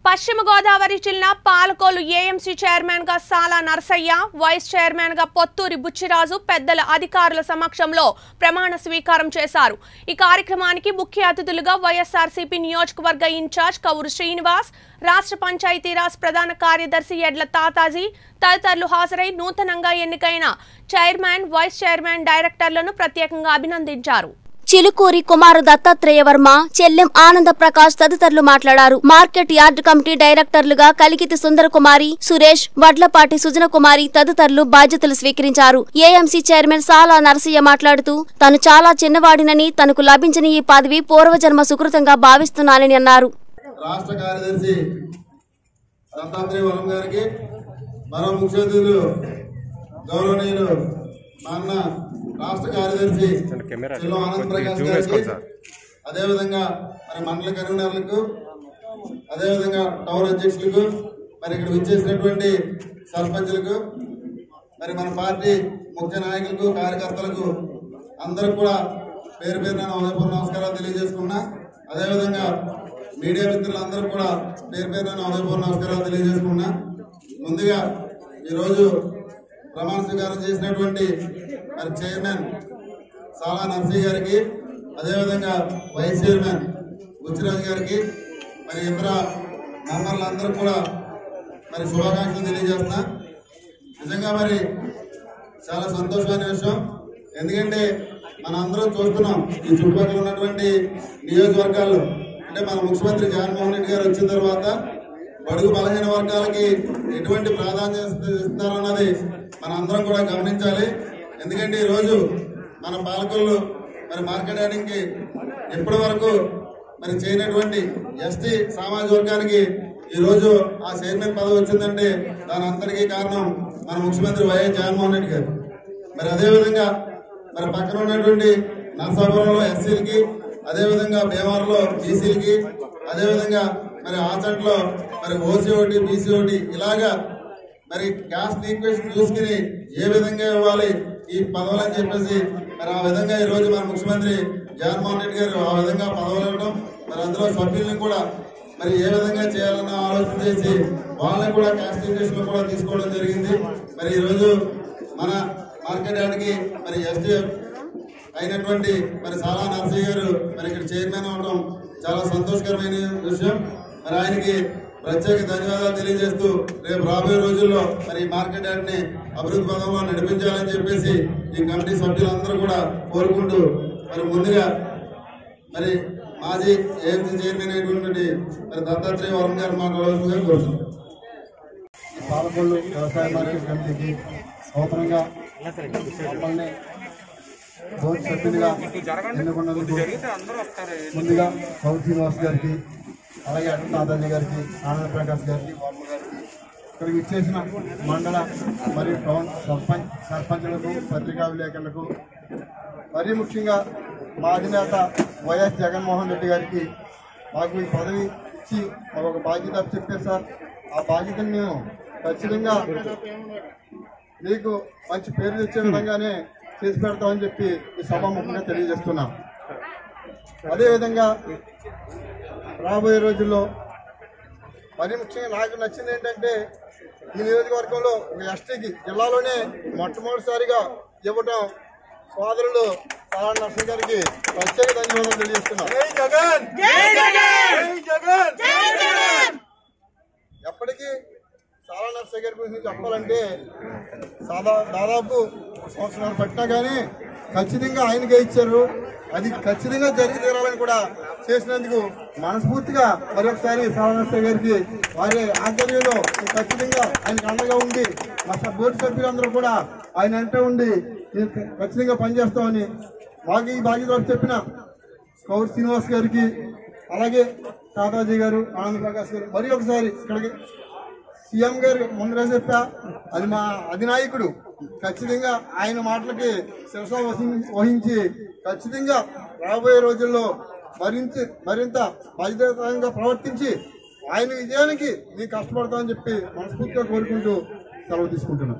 పశ్చిమ గోదావరి జిల్లా Palakollu AMC chairman గా సాలా నరసయ్య వైస్ చైర్మన్ గా పొత్తూరి బుచ్చిరాజు పెద్దల అధికారుల సమక్షంలో ప్రమాణ స్వీకారం చేశారు ఈ కార్యక్రమానికి ముఖ్య అతిథులుగా వైఎస్ఆర్సీపీ నియోజకవర్గ ఇన్ఛార్జ్ కౌరు శ్రీనివాస్ రాష్ట్ర పంచాయతీరాజ్ ప్రధాన కార్యదర్శి ఎడ్ల తాతాజీ తదితరులు హాజరై నూతనంగా ఎన్నికైన చైర్మన్ వైస్ చైర్మన్ డైరెక్టర్లను ప్రత్యేకంగా అభినందించారు చిలుకూరి కుమారు దత్తాత్రేయ వర్మ చెల్లెం ఆనంద ప్రకాష్ తదితరులు మాట్లాడారు మార్కెట్ యార్డ్ కమిటీ డైరెక్టర్లుగా కలికితి సుందర కుమారి సురేష్ వడ్లపాటి సుజన కుమారి తదితరులు బాధ్యతలు స్వీకరించారు ఏఎంసీ చైర్మన్ సాలా నరసయ్య మాట్లాడుతూ తాను చాలా చిన్నవాడినని తనకు లభించిన ఈ పదవి పూర్వజన్మ సుకృతంగా భావిస్తున్నానని అన్నారు రాష్ట్ర కార్యదర్శి దత్తాత్రేయ వరం గారికి మరో ముఖ్య అతిథులు గౌరవనీయులు మా అన్న రాష్ట్ర కార్యదర్శి కెమెరా చెల్లు ఆనంద్ ప్రకాష్ జూమ్ గారికి వేసుకోండి సార్. అదేవిధంగా మరి మండల కన్వీనర్లకు అదేవిధంగా టౌన్ అధ్యక్షులకు మరి ఇక్కడ విచ్చేసినటువంటి సర్పంచులకు మరి మన పార్టీ ముఖ్య నాయకులకు కార్యకర్తలకు అందరికి కూడా పేరు పేరున ఉదయపూర్వ నమస్కారాలు తెలియజేసుకున్నా అదేవిధంగా మీడియా మిత్రులందరికీ కూడా పేరు పేరున ఉదయపూర్వ నమస్కారాలు తెలియజేసుకున్నా ముందుగా ఈరోజు ప్రమాణ స్వీకారం చేసినటువంటి మరి చైర్మన్ సాలా నర్సయ్య గారికి అదేవిధంగా వైస్ చైర్మన్ బుచ్చిరాజు గారికి మరి ఇతర మెంబర్లందరూ కూడా మరి శుభాకాంక్షలు తెలియజేస్తున్నా నిజంగా మరి చాలా సంతోషమైన విషయం ఎందుకంటే మన అందరం చూస్తున్నాం ఈ చుట్టుపక్కల ఉన్నటువంటి నియోజకవర్గాల్లో అంటే మన ముఖ్యమంత్రి జగన్మోహన్ రెడ్డి గారు వచ్చిన తర్వాత బడుగు బలహీన వర్గాలకి ఎటువంటి ప్రాధాన్యత ఇస్తున్నారన్నది మన అందరం కూడా గమనించాలి ఎందుకంటే ఈరోజు మన పాలకులు మరి మార్కెట్ యార్డింగ్కి ఇప్పటి వరకు మరి చేయనటువంటి ఎస్టీ సామాజిక వర్గానికి ఈ రోజు ఆ చైర్మన్ పదవి వచ్చిందంటే దాని అంతటికీ కారణం మన ముఖ్యమంత్రి వైఎస్ జగన్మోహన్ రెడ్డి గారు మరి అదేవిధంగా మరి పక్కన ఉన్నటువంటి నరసాపురంలో ఎస్సీలకి అదేవిధంగా భీమవరంలో బీసీలకి అదేవిధంగా మరి ఆచంట్లో మరి ఓసీ ఒకటి బీసీ ఒకటి ఇలాగా మరి క్యాస్ట్ ఈక్వేషన్ చూసుకుని ఏ విధంగా ఇవ్వాలి ఈ పదవులు అని చెప్పేసి మరి ఆ విధంగా ఈ రోజు మన ముఖ్యమంత్రి జగన్మోహన్ రెడ్డి గారు ఆ విధంగా పదవులు ఇవ్వడం మరి అందులో సభ్యులను కూడా మరి ఏ విధంగా చేయాలన్న ఆలోచన చేసి వాళ్ళని కూడా క్యాస్ట్ ఈక్వేషన్ లో కూడా తీసుకోవడం జరిగింది మరి ఈ రోజు మన మార్కెట్ యార్డ్కి మరి ఎస్టీ అయినటువంటి మరి సాలా నర్సయ్య గారు మరి ఇక్కడ చైర్మన్ అవడం చాలా సంతోషకరమైన విషయం మరి ఆయనకి ప్రత్యేక ధన్యవాదాలు తెలియజేస్తూ రేపు రాబోయే రోజుల్లో మరి ఈ మార్కెట్ యార్డ్ ని అభివృద్ధి పదంలో నడిపించాలని చెప్పేసి ఈ కమిటీ సభ్యులందరూ కూడా కోరుకుంటూ మరి ముందుగా మరి మాజీ ఏఎంసీ చైర్మన్ అయినటువంటి మరి దత్తాత్రేయ వరం గారు మాట్లాడవలసిందిగా కోరుతున్నాం ఈ పాలకొల్లు వ్యవసాయ మార్కెట్ కమిటీకి నూతనంగా మమ్మల్ని బోర్డు సభ్యులుగా ఎన్నుకున్నందుకు ముందుగా కౌర్ శ్రీనివాస్ గారికి అలాగే అటు తాతల్లి గారికి ఆనంద ప్రకాష్ గారికి బాబు గారికి ఇక్కడికి ఇచ్చేసిన మండల మరియు టౌన్ సర్పంచ్ సర్పంచులకు పత్రికా విలేకరులకు మరీ ముఖ్యంగా మా అధినేత వైఎస్ జగన్మోహన్ రెడ్డి గారికి మాకు ఈ పదవి ఇచ్చి మాకు ఒక బాధ్యత చెప్పారు సార్ ఆ బాధ్యతను మేము ఖచ్చితంగా మీకు మంచి పేరు తెచ్చే విధంగానే చేసి పెడతామని చెప్పి ఈ సభాముఖంగా తెలియజేస్తున్నాం అదేవిధంగా రాబోయే రోజుల్లో మరీ ముఖ్యంగా నాకు నచ్చింది ఏంటంటే ఈ నియోజకవర్గంలో ఒక ఎస్టీకి జిల్లాలోనే మొట్టమొదటిసారిగా ఇవ్వటం సోదరులు సారా నర్సింగ్ గారికి ప్రత్యేక ధన్యవాదాలు తెలియజేస్తున్నాం ఎప్పటికీ సారా నర్సయ్య గారి గురించి చెప్పాలంటే సాదా దాదాపు సంవత్సరాలు పట్టినా కానీ ఖచ్చితంగా ఆయనకే ఇచ్చారు అది ఖచ్చితంగా జరిగి తీరాలని కూడా చేసినందుకు మనస్ఫూర్తిగా మరొకసారి సారా నర్సయ్య గారికి వారి ఆధ్వర్యంలో ఖచ్చితంగా ఆయనకు అండగా ఉండి మా స- బోర్డు సభ్యులందరూ కూడా ఆయన అంటే ఉండి మేము ఖచ్చితంగా పనిచేస్తామని మాకు ఈ బాధ్యతలు చెప్పిన కౌర్ శ్రీనివాస్ గారికి అలాగే తాతాజీ గారు ఆనంద్ ప్రకాష్ గారు మరి ఒకసారి ఇక్కడికి సీఎం గారు ముందరే చెప్పా అది మా అధినాయకుడు ఖచ్చితంగా ఆయన మాటలకి శిరస వహిం- వహించి ఖచ్చితంగా రాబోయే రోజుల్లో మరింత మరింత బాధ్యతంగా ప్రవర్తించి ఆయన విజయానికి మేము కష్టపడతామని చెప్పి మనస్ఫూర్తిగా కోరుకుంటూ సెలవు తీసుకుంటున్నాం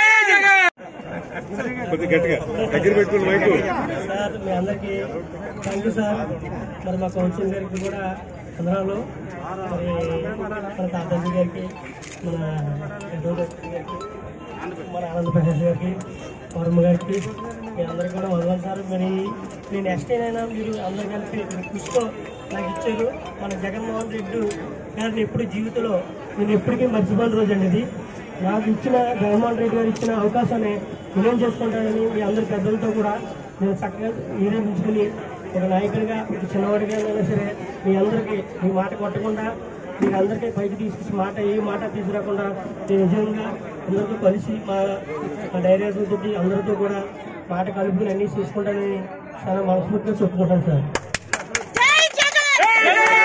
కొద్దిగా గట్టిగా దగ్గర పెట్టుకుని మైకు సార్ మీ అందరికీ థ్యాంక్ యూ సార్ మరి మా కౌన్సిల్ గారికి కూడా చంద్రాలు మరి మన తాతాజీ గారికి మన యదవ్ గారికి మన ఆనంద ప్రకాష్ గారికి వర్మ గారికి మీ అందరికీ కూడా వదలండి సార్ మరి నేను నెక్స్ట్ అయినా మీరు అందరు కలిపి మీరు కృషితో నాకు ఇచ్చారు మన జగన్మోహన్ రెడ్డి గారిని ఎప్పుడు జీవితంలో నేను ఎప్పటికీ మర్చిపోయిన రోజు అండి ఇది నాకు ఇచ్చిన జగన్మోహన్ రెడ్డి గారు ఇచ్చిన అవకాశాన్ని వినియోగం చేసుకుంటానని మీ అందరి పెద్దలతో కూడా నేను చక్కగా నిరూపించుకుని ఒక నాయకుడిగా ఒక చిన్నవాడిగా అయినా సరే మీ అందరికీ మీ మాట కొట్టకుండా మీకు అందరికీ పైకి తీసుకొచ్చి మాట ఏ మాట తీసుకురాకుండా నేను నిజంగా అందరితో కలిసి మా మా డైరెక్టర్ తోటి అందరితో కూడా మాట కలుపుకుని అన్నీ చూసుకుంటానని చాలా మనస్ఫూర్తిగా చెప్పుకుంటాను సార్